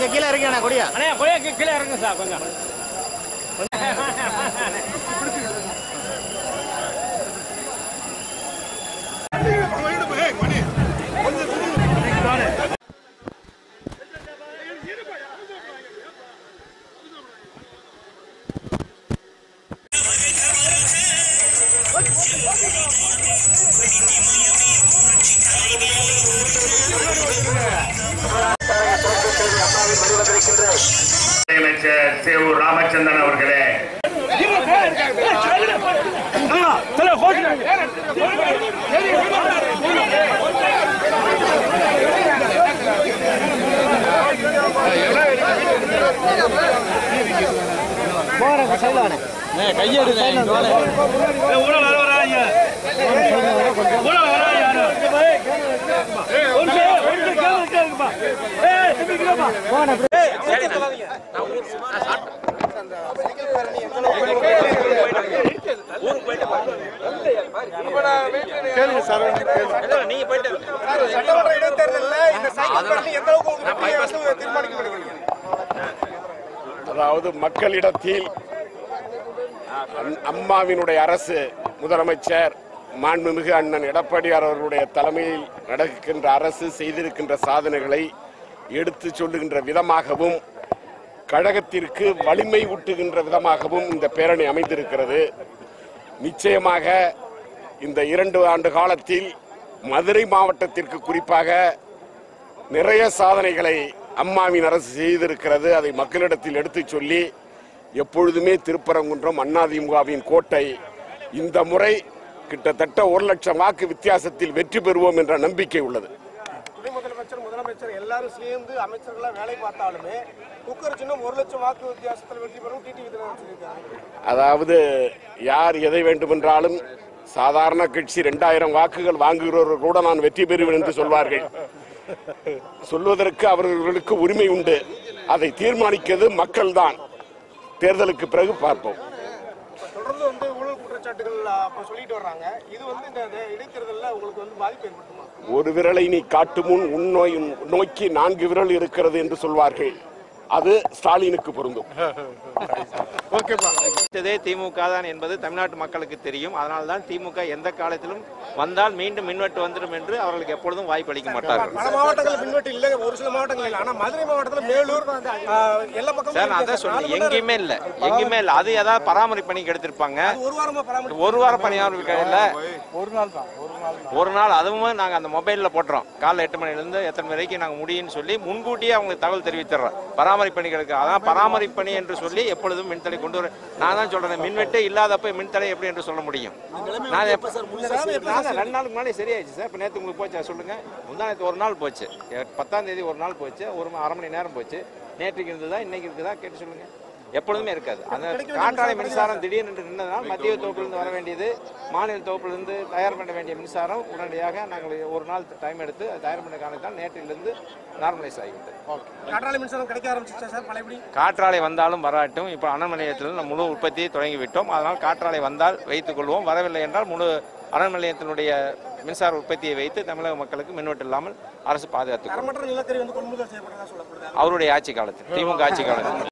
கொஞ்சம் கீழே இருக்கேண்ணா கொடியா அண்ணே கொடியா கீ- கீழே இறங்குங்க சார் கொஞ்சம் அமைச்சர் சேவூர் ராமச்சந்திரன் அவர்களே சட்டமன்ற இடைத்தேர்தலில் இந்த சைக்கிள் பேரணி எந்த அளவுக்கு உங்களுக்கு வெற்றியை வந்து தீர்மானிக்கப்படுவீங்க அதாவது மக்களிடத்தில் அம்- அம்மாவினுடைய அரசு முதலமைச்சர் மாண்புமிகு அண்ணன் எடப்பாடியார் அவர்களுடைய தலைமையில் நடக்கின்ற அரசு செய்திருக்கின்ற சாதனைகளை எடுத்து சொல்லுகின்ற விதமாகவும் கழகத்திற்கு வலிமை ஊட்டுகின்ற விதமாகவும் இந்த பேரணி அமைந்திருக்கிறது நிச்சயமாக இந்த இரண்டு ஆண்டு காலத்தில் மதுரை மாவட்டத்திற்கு குறிப்பாக நிறைய சாதனைகளை அம்மாவின் அரசு செய்திருக்கிறது அதை மக்களிடத்தில் எடுத்துச் சொல்லி எப்பொழுதுமே திருப்பரங்குன்றம் அதிமுகவின் கோட்டை இந்த முறை கிட்டத்தட்ட ஒரு லட்சம் வாக்கு வித்தியாசத்தில் வெற்றி பெறுவோம் என்ற நம்பிக்கை உள்ளது துணை முதலமைச்சர் முதலமைச்சர் எல்லாரும் சேர்ந்து அமைச்சர்களா வேலை பார்த்தாலுமே குக்கர் சின்னம் ஒரு லட்சம் வாக்கு வித்தியாசத்தில் வெற்றி பெறும் டிடி விதிரன் சொல்லியிருக்காங்க அதாவது யார் எதை வேண்டுமென்றாலும் சாதாரண கட்சி ரெண்டாயிரம் வாக்குகள் வாங்குகிறவர்கள் கூட நான் வெற்றி பெறுவேன் என்று சொல்வார்கள் சொல்வதற்கு அவர்களுக்கு உரிமை உண்டு அதை தீர்மானிக்கிறது மக்கள்தான் தேர்தலுக்கு பிறகு பார்ப்போம் தொடர்ந்து வந்து ஊழல் குற்றச்சாட்டுகள் அப்போ சொல்லிட்டு வர்றாங்க இது வந்து இந்த இந்த இடைத்தேர்தலில் உங்களுக்கு வந்து பாதிப்பு ஏற்படுத்துமா ஒரு விரலை நீ காட்டு முன் உன்னோய் நோக்கி நான்கு விரல் இருக்கிறது என்று சொல்வார்கள் அது ஸ்டாலினுக்கு பொருந்தும் அடுத்ததே திமுக தான் என்பது தமிழ்நாட்டு மக்களுக்கு தெரியும் அதனால தான் திமுக எந்த காலத்திலும் வந்தால் மீண்டும் மின்வெட்டு வந்துடும் என்று அவர்களுக்கு எப்பொழுதும் வாய்ப்பு அளிக்க மாட்டார்கள் பல மாவட்டங்கள் பின்வெட்டு இல்லை ஒரு சில மாவட்டங்கள் இல்லை ஆனால் மதுரை மாவட்டத்தில் மேலூர் ஆஹ், எல்லா பக்கமும் சார் நான் அதான் சொல்றேன் எங்கேயுமே இல்ல எங்கேயுமே இல்ல அது ஏதாவது பராமரிப்பு பணிக்கு எடுத்திருப்பாங்க ஒரு வாரமா பராமரிப்பு ஒரு வாரம் பணியாளர் இல்ல ஒரு நாள் தான் ஒரு நாள் அதுவும் நாங்க அந்த மொபைல்ல போட்டுறோம் காலைல எட்டு மணில இருந்து எத்தனை வரைக்கும் நாங்க முடியும்னு சொல்லி முன்கூட்டியே அவங்களுக்கு தகவல் தெரிவித்துறோம் பராமரிப்பு பணிகளுக்கு அதான் பராமரிப்பு பணி என்று சொல்லி எப்பொழுதும் மின்தடை கொண்டு வர நான் தான் சொல்றேன் மின்வெட்டே இல்லாதப்ப மின்தடை எப்படி என்று சொல்ல முடியும் நான் எப்ப- நான் ரெண்டு நாளுக்கு முன்னாடி சரியாயிடுச்சு சார் இப்போ நேற்று உங்களுக்கு போச்சா சொல்லுங்க முந்தானத்து ஒரு நாள் போச்சு எ- பத்தாம் தேதி ஒரு நாள் போச்சு ஒரு ம- அரை மணி நேரம் போச்சு நேற்றுக்கு இருந்ததா இன்னைக்கு இருக்குதா கேட்டு சொல்லுங்க எப்பொழுதுமே இருக்காது அந்த காற்றாலை மின்சாரம் திடீர்னு நின்றதால் மத்திய தொகுப்பிலிருந்து வர வேண்டியது மாநில தொகுப்பிலிருந்து தயார் பண்ண வேண்டிய மின்சாரம் உடனடியாக நாங்கள் ஒரு நாள் டைம் எடுத்து அதை தயார் பண்ண காரணத்தால் நேற்றிலிருந்து நார்மலைஸ் ஆகிவிட்டது காற்றாலை மின்சாரம் கிடைக்க ஆரம்பிச்சிச்சா சார் பழையபடி காற்றாலை வந்தாலும் வராட்டும் இப்போ அனல் நிலையத்தில் நம்ம முழு உற்பத்தியை தொடங்கி விட்டோம் அதனால் காற்றாலை வந்தால் வைத்துக் கொள்வோம் வரவில்லை என்றால் முழு அனல் நிலையத்தினுடைய மின்சார உற்பத்தியை வைத்து தமிழக மக்களுக்கு மின்வெட்டு இல்லாமல் அரசு பாதுகாத்துக் கொள்ளும் தரமற்ற நிலக்கரி வந்து கொள்முதல் செய்யப்பட்டதா சொல்லப்படுது அவருடைய ஆட்சி காலத்தில் திமுக ஆட்சி காலத்தில்